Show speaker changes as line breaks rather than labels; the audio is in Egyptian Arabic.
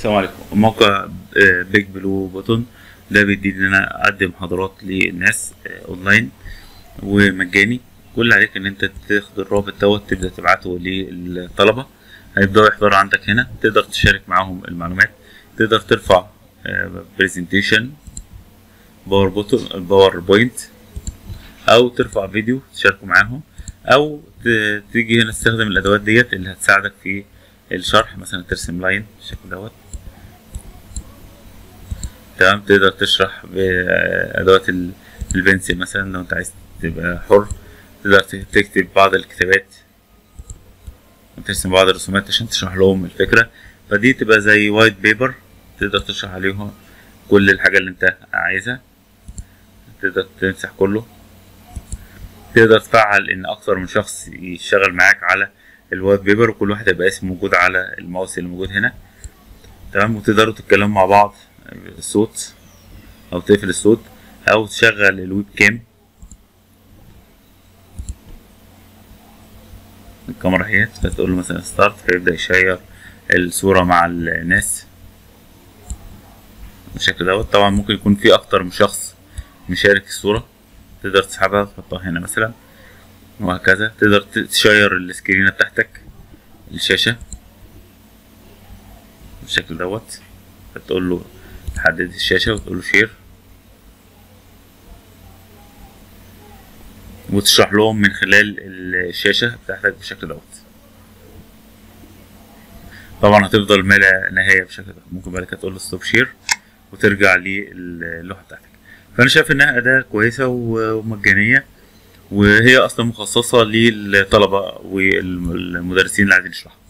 السلام عليكم موقع بيج بلو بوتون ده بيديني ان انا اقدم محاضرات للناس آه، اونلاين ومجاني كل اللي عليك ان انت تاخد الرابط دوت تبدا تبعته للطلبه هيبداوا يحضروا عندك هنا تقدر تشارك معاهم المعلومات تقدر ترفع برزنتيشن باور بوتون باور بوينت او ترفع فيديو تشاركوا معاهم او ت- تيجي هنا تستخدم الادوات ديت اللي هتساعدك في الشرح مثلا ترسم لاين بالشكل دوت تمام تقدر تشرح بأدوات ال- البنسل مثلا لو انت عايز تبقى حر تقدر ت- تكتب بعض الكتابات وترسم بعض الرسومات عشان تشرح لهم الفكرة فدي تبقى زي وايت بيبر تقدر تشرح عليهم كل الحاجة اللي انت عايزها تقدر تمسح كله تقدر تفعل ان اكثر من شخص يشتغل معاك على الوايت بيبر وكل واحد يبقى اسمه موجود على الماوس اللي موجود هنا تمام وتقدروا تتكلموا مع بعض الصوت او تقفل الصوت او تشغل الويب كام الكاميرا اهيت فتقول له مثلا ستارت فيبدأ يشير الصورة مع الناس بالشكل دوت طبعا ممكن يكون في اكتر من شخص مشارك الصورة تقدر تسحبها تحطها هنا مثلا وهكذا تقدر تشير السكرينة بتاعتك الشاشة بالشكل دوت فتقول له تحدد الشاشة وتقول له شير وتشرح لهم من خلال الشاشة بتاعتك بالشكل دوت طبعا هتفضل ما لا نهاية بالشكل ده ممكن بعد كده تقول له ستوب شير وترجع للوحة بتاعتك فأنا شايف إنها أداة كويسة ومجانية وهي أصلا مخصصة للطلبة والمدرسين اللي عايزين يشرحوا